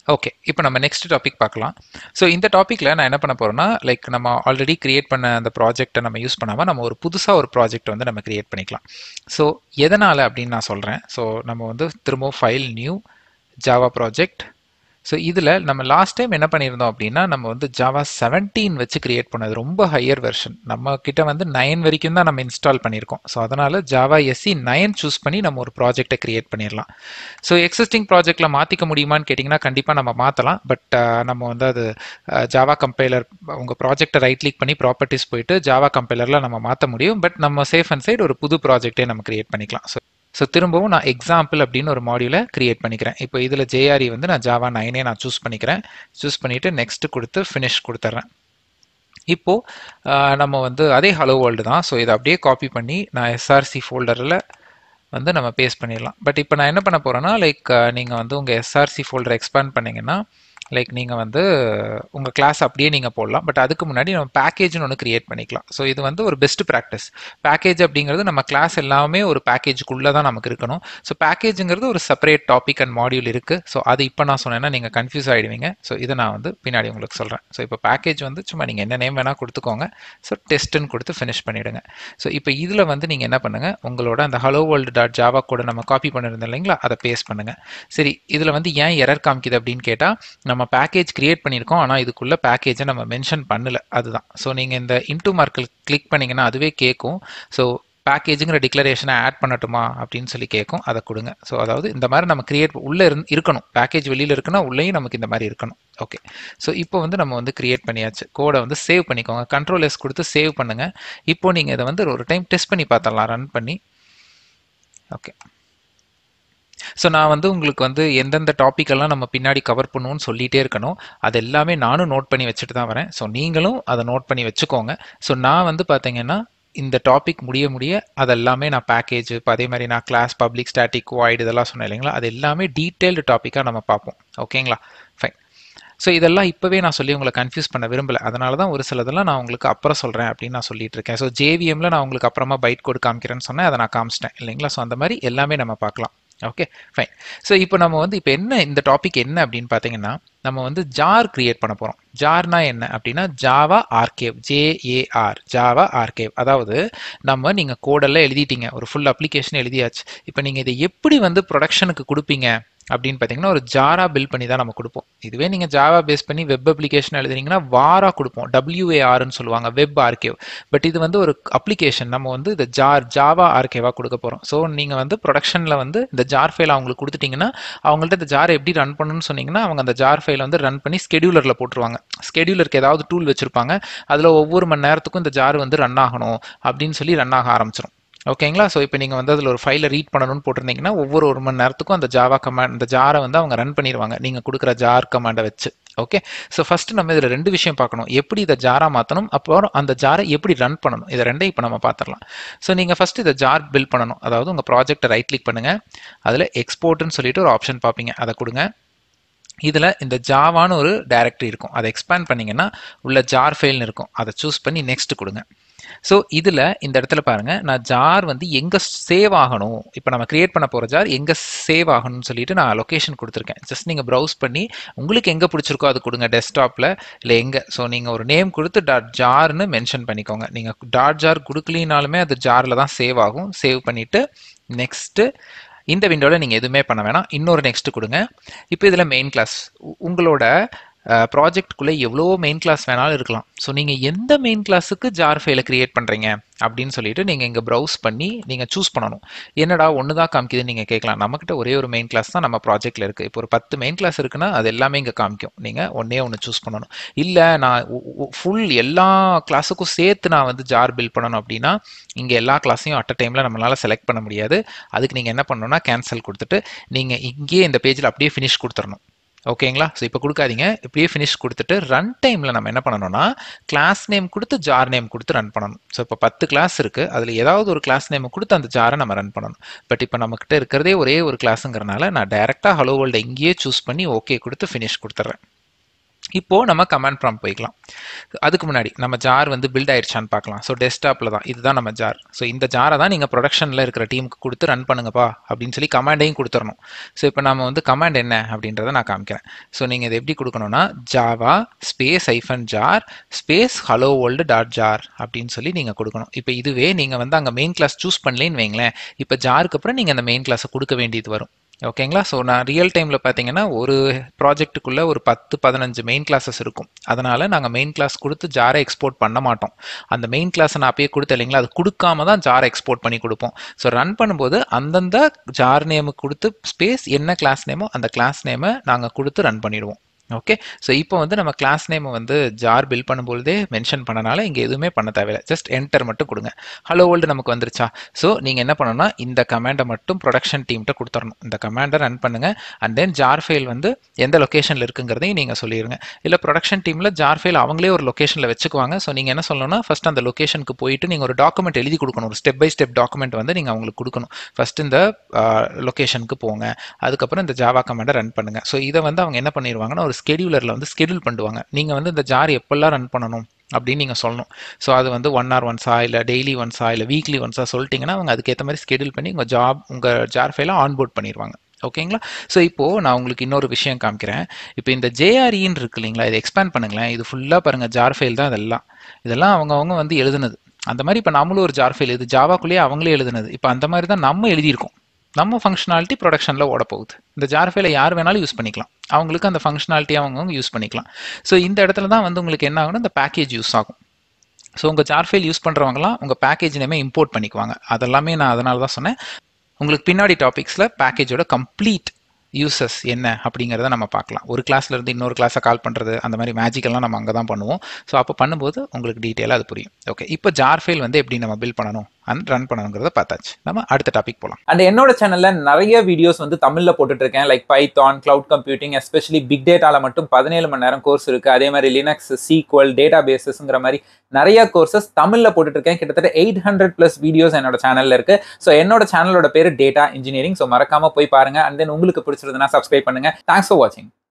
okay இப்போ நம்ம next topic பார்க்கலாம் ஸோ இந்த டாப்பிக்கில் நான் என்ன பண்ண போகிறேன்னா லைக் நம்ம ஆல்ரெடி கிரியேட் பண்ண அந்த ப்ராஜெக்ட்டை நம்ம யூஸ் பண்ணாமல் நம்ம ஒரு புதுசாக ஒரு ப்ராஜெக்ட் வந்து நம்ம கிரியேட் பண்ணிக்கலாம் ஸோ எதனால் அப்படின்னு நான் சொல்கிறேன் ஸோ நம்ம வந்து திரும்பவும் file new Java project so இதில் நம்ம லாஸ்ட் டைம் என்ன பண்ணியிருந்தோம் அப்படின்னா நம்ம வந்து ஜாவா செவன்டீன் வச்சு கிரியேட் பண்ணது ரொம்ப ஹையர் வெர்ஷன் நம்ம கிட்ட வந்து நைன் வரைக்கும் தான் நம்ம இன்ஸ்டால் பண்ணியிருக்கோம் ஸோ அதனால் ஜாவா எஸ்சி நைன் சூஸ் பண்ணி நம்ம ஒரு ப்ராஜெக்டை கிரியேட் பண்ணிடலாம் ஸோ எக்ஸிஸ்டிங் ப்ராஜெக்டில் மாற்றிக்க முடியுமான்னு கேட்டிங்கன்னா கண்டிப்பாக நம்ம மாற்றலாம் பட் நம்ம வந்து அது ஜாவா கம்பைலர் உங்கள் ப்ராஜெக்டை ரைட் கிளிக் பண்ணி ப்ராப்பர்ட்டிஸ் போயிட்டு ஜாவா கம்பைலரில் நம்ம மாற்ற முடியும் பட் நம்ம சேஃப் அண்ட் சைடு ஒரு புது ப்ராஜெக்டே நம்ம கிரியேட் பண்ணிக்கலாம் ஸோ ஸோ திரும்பவும் நான் எக்ஸாம்பிள் அப்படின்னு ஒரு மாடியூலை கிரியேட் பண்ணிக்கிறேன் இப்போ இதில் ஜேஆர்இ வந்து நான் ஜாவா நைனே நான் சூஸ் பண்ணிக்கிறேன் சூஸ் பண்ணிவிட்டு நெக்ஸ்ட் கொடுத்து ஃபினிஷ் கொடுத்துட்றேன் இப்போது நம்ம வந்து அதே ஹலோ வேர்ல்டு தான் ஸோ இதை அப்படியே காப்பி பண்ணி நான் எஸ்ஆர்சி ஃபோல்டரில் வந்து நம்ம பேஸ்ட் பண்ணிடலாம் பட் இப்போ நான் என்ன பண்ண போகிறேன்னா லைக் நீங்கள் வந்து உங்கள் எஸ்ஆர்சி ஃபோல்டர் எக்ஸ்பேண்ட் பண்ணிங்கன்னா லைக் நீங்கள் வந்து உங்கள் கிளாஸ் அப்படியே நீங்கள் போடலாம் பட் அதுக்கு முன்னாடி நம்ம பேக்கேஜ்னு ஒன்று கிரியேட் பண்ணிக்கலாம் ஸோ இது வந்து ஒரு பெஸ்ட் ப்ராக்டிஸ் பேக்கேஜ் அப்படிங்கிறது நம்ம கிளாஸ் எல்லாமே ஒரு பேக்கேஜுக்குள்ளே தான் நமக்கு இருக்கணும் ஸோ பேக்கேஜுங்கிறது ஒரு செப்பரேட் டாபிக் அண்ட் மாடியூல் இருக்குது ஸோ அது இப்போ நான் சொன்னேன்னா நீங்கள் கன்ஃபியூஸ் ஆகிடுவீங்க ஸோ இதை நான் வந்து பின்னாடி உங்களுக்கு சொல்கிறேன் ஸோ இப்போ பேக்கேஜ் வந்து சும்மா நீங்கள் என்ன நேம் வேணால் கொடுத்துக்கோங்க ஸோ டெஸ்ட்டுன்னு கொடுத்து ஃபினிஷ் பண்ணிவிடுங்க ஸோ இப்போ இதில் வந்து நீங்கள் என்ன பண்ணுங்கள் உங்களோட அந்த ஹலோ வேர்ல்டு டாட் ஜாவா கூட நம்ம காப்பி பண்ணியிருந்தோம் இல்லைங்களா அதை பேஸ்ட் பண்ணுங்கள் சரி இதில் வந்து ஏன் எரர் காமிக்குது அப்படின்னு கேட்டால் நம்ம பேக்கேஜ் கிரியேட் பண்ணியிருக்கோம் ஆனால் இதுக்குள்ள பேக்கேஜை நம்ம மென்ஷன் பண்ணல அதுதான் ஸோ நீங்கள் இந்த இன்டூ மார்க்கில் கிளிக் பண்ணிங்கன்னா அதுவே கேட்கும் ஸோ பேக்கேஜுங்கிற டிக்ளரேஷனை ஆட் பண்ணட்டுமா அப்படின்னு சொல்லி கேட்கும் அதை கொடுங்க ஸோ அதாவது இந்த மாதிரி நம்ம கிரியேட் உள்ளே இருந்து இருக்கணும் பேக்கேஜ் வெளியில் இருக்குன்னா உள்ளேயும் நமக்கு இந்த மாதிரி இருக்கணும் ஓகே ஸோ இப்போ வந்து நம்ம வந்து கிரியேட் பண்ணியாச்சு கோடை வந்து சேவ் பண்ணிக்கோங்க கண்ட்ரோல் எஸ் கொடுத்து சேவ் பண்ணுங்கள் இப்போ நீங்கள் இதை வந்து ஒரு டைம் டெஸ்ட் பண்ணி பார்த்தரலாம் ரன் பண்ணி ஓகே ஸோ நான் வந்து உங்களுக்கு வந்து எந்தெந்த டாப்பிக்கெல்லாம் நம்ம பின்னாடி கவர் பண்ணுவோம்னு சொல்லிகிட்டே இருக்கணும் அது எல்லாமே நானும் நோட் பண்ணி வச்சுட்டு தான் வரேன் ஸோ நீங்களும் அதை நோட் பண்ணி வச்சுக்கோங்க ஸோ நான் வந்து பார்த்தீங்கன்னா இந்த டாபிக் முடிய முடிய அதெல்லாமே நான் பேக்கேஜ் இப்போ அதே மாதிரி நான் கிளாஸ் பப்ளிக் ஸ்டாட்டிக் வாய்டு இதெல்லாம் சொன்னேன் இல்லைங்களா அது எல்லாமே டீட்டெயில்டு டாப்பிக்காக நம்ம பார்ப்போம் ஓகேங்களா ஃபைன் ஸோ இதெல்லாம் இப்போவே நான் சொல்லி உங்களை கன்ஃபியூஸ் பண்ண விரும்பல அதனால தான் ஒரு சிலதெல்லாம் நான் உங்களுக்கு அப்புறம் சொல்கிறேன் அப்படின்னு நான் சொல்லிட்டு இருக்கேன் ஸோ ஜேவிஎம்ல நான் உங்களுக்கு அப்புறமா பைட் கோட் காமிக்கிறேன்னு சொன்னேன் அதை நான் காமிச்சிட்டேன் இல்லைங்களா ஸோ அந்த மாதிரி எல்லாமே நம்ம பார்க்கலாம் ஓகே ஃபைன் ஸோ இப்போ நம்ம வந்து இப்போ என்ன இந்த டாபிக் என்ன அப்படின்னு பார்த்தீங்கன்னா நம்ம வந்து ஜார் கிரியேட் பண்ண போகிறோம் ஜார்னா என்ன அப்படின்னா Java archive JAR Java archive அதாவது நம்ம நீங்கள் கோடெல்லாம் எழுதிட்டீங்க ஒரு ஃபுல் அப்ளிகேஷன் எழுதியாச்சு இப்போ நீங்கள் இதை எப்படி வந்து ப்ரொடக்ஷனுக்கு கொடுப்பீங்க அப்படின்னு பார்த்தீங்கன்னா ஒரு ஜாரா பில் பண்ணி தான் நம்ம கொடுப்போம் இதுவே நீங்கள் ஜாவா பேஸ் பண்ணி வெப் அப்ளிகேஷன் எழுதுனீங்கன்னா வாரா கொடுப்போம் டபிள்யூஏஆர்னு சொல்லுவாங்க வெப் ஆர்கேவ் பட் இது வந்து ஒரு அப்ளிகேஷன் நம்ம வந்து இந்த ஜார் ஜாவா ஆர்கேவாக கொடுக்க போகிறோம் ஸோ நீங்கள் வந்து ப்ரொடக்ஷனில் வந்து இந்த ஜார் ஃபைல் அவங்களுக்கு கொடுத்துட்டீங்கன்னா அவங்கள்ட்ட இந்த ஜார் எப்படி ரன் பண்ணணும்னு சொன்னீங்கன்னா அவங்க அந்த ஜார் ஃபைலை வந்து ரன் பண்ணி ஸ்கெடியூலரில் போட்டுருவாங்க ஸ்கெடியூலருக்கு ஏதாவது டூல் வச்சுருப்பாங்க அதில் ஒவ்வொரு மணி நேரத்துக்கும் இந்த ஜார் வந்து ரன் ஆகணும் அப்படின்னு சொல்லி ரன் ஆக ஆரம்பிச்சிடும் ஓகேங்களா ஸோ இப்போ நீங்கள் வந்து அதில் ஒரு ஃபைலை ரீட் பண்ணணும்னு போட்டிருந்தீங்கன்னா ஒவ்வொரு ஒரு மணி நேரத்துக்கும் அந்த ஜாவா கமாண்ட் அந்த ஜாரை வந்து அவங்க ரன் பண்ணிடுவாங்க நீங்கள் கொடுக்குற ஜார் கமாண்டை வச்சு ஓகே ஸோ ஃபர்ஸ்ட் நம்ம இதில் ரெண்டு விஷயம் பார்க்கணும் எப்படி இதை ஜாரா மாற்றணும் அப்புறம் அந்த ஜாரை எப்படி ரன் பண்ணணும் இதை ரெண்டையும் இப்போ நம்ம பார்த்துடலாம் ஸோ நீங்கள் ஃபர்ஸ்ட் இதை ஜார் பில் பண்ணணும் அதாவது உங்கள் ப்ராஜெக்டை ரைட் கிளிக் பண்ணுங்கள் அதில் எக்ஸ்போர்ட்னு சொல்லிட்டு ஒரு ஆப்ஷன் பார்ப்பீங்க அதை கொடுங்க இதில் இந்த ஜாவான்னு ஒரு டைரக்டரி இருக்கும் அதை எக்ஸ்பேண்ட் பண்ணிங்கன்னா உள்ள ஜார் ஃபைல்னு இருக்கும் அதை சூஸ் பண்ணி நெக்ஸ்ட் கொடுங்க ஸோ இதில் இந்த இடத்துல பாருங்கள் நான் ஜார் வந்து எங்கே சேவ் ஆகணும் இப்போ நம்ம கிரியேட் பண்ண போகிற ஜார் எங்கே சேவ் ஆகணும்னு சொல்லிட்டு நான் லொக்கேஷன் கொடுத்துருக்கேன் ஜஸ்ட் நீங்கள் ப்ரௌஸ் பண்ணி உங்களுக்கு எங்கே பிடிச்சிருக்கோ அது கொடுங்க டெஸ்க்டாப்பில் இல்லை எங்கே ஸோ நீங்கள் ஒரு நேம் கொடுத்து டாட் ஜார்னு மென்ஷன் பண்ணிக்கோங்க நீங்கள் டாட் ஜார் கொடுக்கலினாலுமே அது ஜாரில் தான் சேவ் ஆகும் சேவ் பண்ணிவிட்டு நெக்ஸ்ட்டு இந்த விண்டோவில் நீங்கள் எதுவுமே பண்ண வேணாம் இன்னொரு நெக்ஸ்ட் கொடுங்க இப்போ இதில் மெயின் கிளாஸ் உங்களோட ப்ராஜெக்ட்குள்ளே எவ்வளோ மெயின் கிளாஸ் வேணாலும் இருக்கலாம் ஸோ நீங்கள் எந்த மெயின் கிளாஸுக்கு ஜார் ஃபைலை கிரியேட் பண்ணுறீங்க அப்படின்னு சொல்லிட்டு நீங்கள் இங்கே ப்ரௌஸ் பண்ணி நீங்கள் சூஸ் பண்ணணும் என்னடா ஒன்று தான் காமிக்குதுன்னு நீங்கள் கேட்கலாம் நம்மக்கிட்ட ஒரே ஒரு மெயின் கிளாஸ் தான் நம்ம ப்ராஜெக்ட்டில் இருக்குது இப்போ ஒரு பத்து மெயின் கிளாஸ் இருக்குன்னா அது எல்லாமே இங்கே காமிக்கும் நீங்கள் ஒன்றே ஒன்று சூஸ் பண்ணணும் இல்லை நான் ஃபுல் எல்லா கிளாஸுக்கும் சேர்த்து நான் வந்து ஜார் பில் பண்ணணும் அப்படின்னா இங்கே எல்லா கிளாஸையும் அட் அ டைமில் நம்மளால் செலக்ட் பண்ண முடியாது அதுக்கு நீங்கள் என்ன பண்ணணும்னா கேன்சல் கொடுத்துட்டு நீங்கள் இங்கேயே இந்த பேஜில் அப்படியே ஃபினிஷ் கொடுத்துடணும் ஓகேங்களா ஸோ இப்போ கொடுக்காதீங்க இப்படியே ஃபினிஷ் கொடுத்துட்டு ரன் டைமில் நம்ம என்ன பண்ணணும்னா கிளாஸ் நேம் கொடுத்து ஜார் நேம் கொடுத்து ரன் பண்ணணும் ஸோ இப்போ பத்து கிளாஸ் இருக்குது அதில் ஏதாவது ஒரு கிளாஸ் நேம் கொடுத்து அந்த ஜாரை நம்ம ரன் பண்ணணும் பட் இப்போ நம்மக்கிட்ட இருக்கிறதே ஒரே ஒரு கிளாஸுங்கிறனால நான் டைரெக்டாக ஹலோ வேர்ல்டு இங்கேயே சூஸ் பண்ணி ஓகே கொடுத்து ஃபினிஷ் கொடுத்துட்றேன் இப்போ நம்ம கமாண்ட் ப்ராம்ப்ட் போய்க்கலாம் அதுக்கு முன்னாடி நம்ம ஜார் வந்து பில்ட் ஆயிடுச்சான்னு பார்க்கலாம் ஸோ டெஸ்க்டாப்பில் தான் இதுதான் நம்ம ஜார் ஸோ இந்த ஜாரை தான் நீங்கள் ப்ரொடக்ஷனில் இருக்கிற டீமுக்கு கொடுத்து ரன் பண்ணுங்கப்பா அப்படின்னு சொல்லி கமாண்டையும் கொடுத்துடணும் ஸோ இப்போ நம்ம வந்து கமாண்ட் என்ன அப்படின்றத நான் காமிக்கிறேன் ஸோ நீங்கள் இதை எப்படி கொடுக்கணும்னா Java space hyphen jar space hello world dot jar அப்படின்னு சொல்லி நீங்கள் கொடுக்கணும் இப்போ இதுவே நீங்கள் வந்து அங்கே மெயின் கிளாஸ் சூஸ் பண்ணலேன்னு வைங்களேன் இப்போ ஜாருக்கு அப்புறம் நீங்கள் அந்த மெயின் கிளாஸை கொடுக்க வேண்டியது வரும் ஓகேங்களா ஸோ நான் ரியல் டைமில் பார்த்தீங்கன்னா ஒரு ப்ராஜெக்ட்டுக்குள்ளே ஒரு பத்து பதினஞ்சு மெயின் கிளாஸஸ் இருக்கும் அதனால் நாங்கள் மெயின் கிளாஸ் கொடுத்து ஜாரை எக்ஸ்போர்ட் பண்ண மாட்டோம் அந்த மெயின் கிளாஸை நான் அப்பயே கொடுத்தேன் இல்லைங்களா அது கொடுக்காம தான் ஜாரை எக்ஸ்போர்ட் பண்ணி கொடுப்போம் ஸோ ரன் பண்ணும்போது அந்தந்த ஜார் நேமுக்கு கொடுத்து ஸ்பேஸ் என்ன கிளாஸ் நேமோ அந்த கிளாஸ் நேமை நாங்கள் கொடுத்து ரன் பண்ணிடுவோம் ஓகே ஸோ இப்போ வந்து நம்ம கிளாஸ் நேமை வந்து ஜார் பில் பண்ணும்பொழுதே மென்ஷன் பண்ணனால இங்கே எதுவுமே பண்ண தேவையில்லை ஜஸ்ட் என்டர் மட்டும் கொடுங்க ஹலோ வேர்ல்டு நமக்கு வந்துருச்சா ஸோ நீங்கள் என்ன பண்ணணும்னா இந்த கமாண்டை மட்டும் ப்ரொடக்ஷன் டீம்கிட்ட கொடுத்துடணும் இந்த கமாண்டை ரன் பண்ணுங்க அண்ட் தென் ஜார் ஃபைல் வந்து எந்த லொக்கேஷனில் இருக்குங்கிறதையும் நீங்கள் சொல்லிடுங்க இல்லை ப்ரொடக்ஷன் டீமில் ஜார் ஃபைல் அவங்களே ஒரு லொக்கேஷனில் வச்சுக்குவாங்க ஸோ நீங்கள் என்ன சொல்லணும்னா ஃபஸ்ட் அந்த லொக்கேஷனுக்கு போயிட்டு நீங்கள் ஒரு டாக்குமெண்ட் எழுதி கொடுக்கணும் ஒரு ஸ்டெப் பை ஸ்டெப் டாக்குமெண்ட் வந்து நீங்கள் அவங்களுக்கு கொடுக்கணும் ஃபஸ்ட் இந்த லொக்கேஷனுக்கு போங்க அதுக்கப்புறம் இந்த ஜாவா கமாண்டை ரன் பண்ணுங்க ஸோ இதை வந்து அவங்க என்ன பண்ணிடுவாங்கன்னா ஒரு ஸ்கெடியூலரில் வந்து ஸ்கெடியூல் பண்ணுவாங்க நீங்கள் வந்து இந்த ஜார் எப்பெல்லாம் ரன் பண்ணணும் அப்படின்னு நீங்கள் சொல்லணும் ஸோ அது வந்து ஒன் ஆர் ஒன்ஸா இல்லை டெய்லி ஒன்ஸா இல்லை வீக்லி ஒன்ஸா சொல்லிட்டீங்கன்னா அவங்க அதுக்கேற்ற மாதிரி ஸ்கெடியூல் பண்ணி உங்கள் ஜாப் உங்கள் ஜார் ஃபைலை ஆன்போர்ட் பண்ணிடுவாங்க ஓகேங்களா ஸோ இப்போது நான் உங்களுக்கு இன்னொரு விஷயம் காமிக்கிறேன் இப்போ இந்த ஜேஆர்இன்னு இருக்கு இல்லைங்களா இதை எக்ஸ்பேண்ட் பண்ணுங்களேன் இது ஃபுல்லாக பாருங்கள் ஜார் ஃபைல் தான் இதெல்லாம் இதெல்லாம் அவங்கவுங்க வந்து எழுதுனது அந்த மாதிரி இப்போ நம்மளும் ஒரு ஜார் ஃபைல் இது ஜாவாக்குள்ளேயே அவங்களே எழுதுனது இப்போ அந்த மாதிரி தான் நம்ம எழுதியிருக்கோம் நம்ம ஃபங்க்ஷனாலிட்டி ப்ரொடக்ஷனில் ஓட போகுது இந்த ஜார் ஃபைலை யார் வேணாலும் யூஸ் பண்ணிக்கலாம் அவங்களுக்கு அந்த ஃபங்க்ஷனாலிட்டி அவங்கவுங்க யூஸ் பண்ணிக்கலாம் ஸோ இந்த இடத்துல தான் வந்து உங்களுக்கு என்ன ஆகும்னா இந்த பேக்கேஜ் யூஸ் ஆகும் ஸோ உங்கள் ஜார் ஃபைல் யூஸ் பண்ணுறவங்களாம் உங்கள் பேக்கேஜ் நேமே இம்போர்ட் பண்ணிக்குவாங்க அதெல்லாமே நான் அதனால தான் சொன்னேன் உங்களுக்கு பின்னாடி டாபிக்ஸில் பேக்கேஜோட கம்ப்ளீட் யூசஸ் என்ன அப்படிங்கிறத நம்ம பார்க்கலாம் ஒரு கிளாஸ்ல இருந்து இன்னொரு கிளாஸை கால் பண்ணுறது அந்த மாதிரி மேஜிக்கெல்லாம் நம்ம அங்கே தான் பண்ணுவோம் ஸோ அப்போ பண்ணும்போது உங்களுக்கு டீட்டெயிலாக அது புரியும் ஓகே இப்போ ஜார் ஃபைல் வந்து எப்படி நம்ம பில் பண்ணணும் அண்ட் ரன் பண்ணணுங்கிறத பார்த்தாச்சு நம்ம அடுத்த டாபிக் போகலாம் அண்ட் என்னோட சேனல்ல நிறைய வீடியோஸ் வந்து தமிழ்ல போட்டுட்டு இருக்கேன் like Python cloud computing especially big டேட்டால மட்டும் பதினேழு மணி நேரம் கோர்ஸ் இருக்கு அதே மாதிரி லினக்ஸ் சீக்வல் டேட்டா பேசஸ்ங்கிற மாதிரி நிறைய கோர்சஸ் தமிழ்ல போட்டுட்டு இருக்கேன் கிட்டத்தட்ட எயிட் ஹண்ட்ரட் பிளஸ் வீடியோஸ் என்னோட சேனல்ல இருக்கு ஸோ என்னோட சேனலோட பேரு டேட்டா இன்ஜினியரிங் ஸோ மறக்காம போய் பாருங்க அண்ட் தென் உங்களுக்கு பிடிச்சிருந்ததுன்னா சப்ஸ்கிரைப் பண்ணுங்க தேங்க்ஸ் ஃபார் வாட்சிங்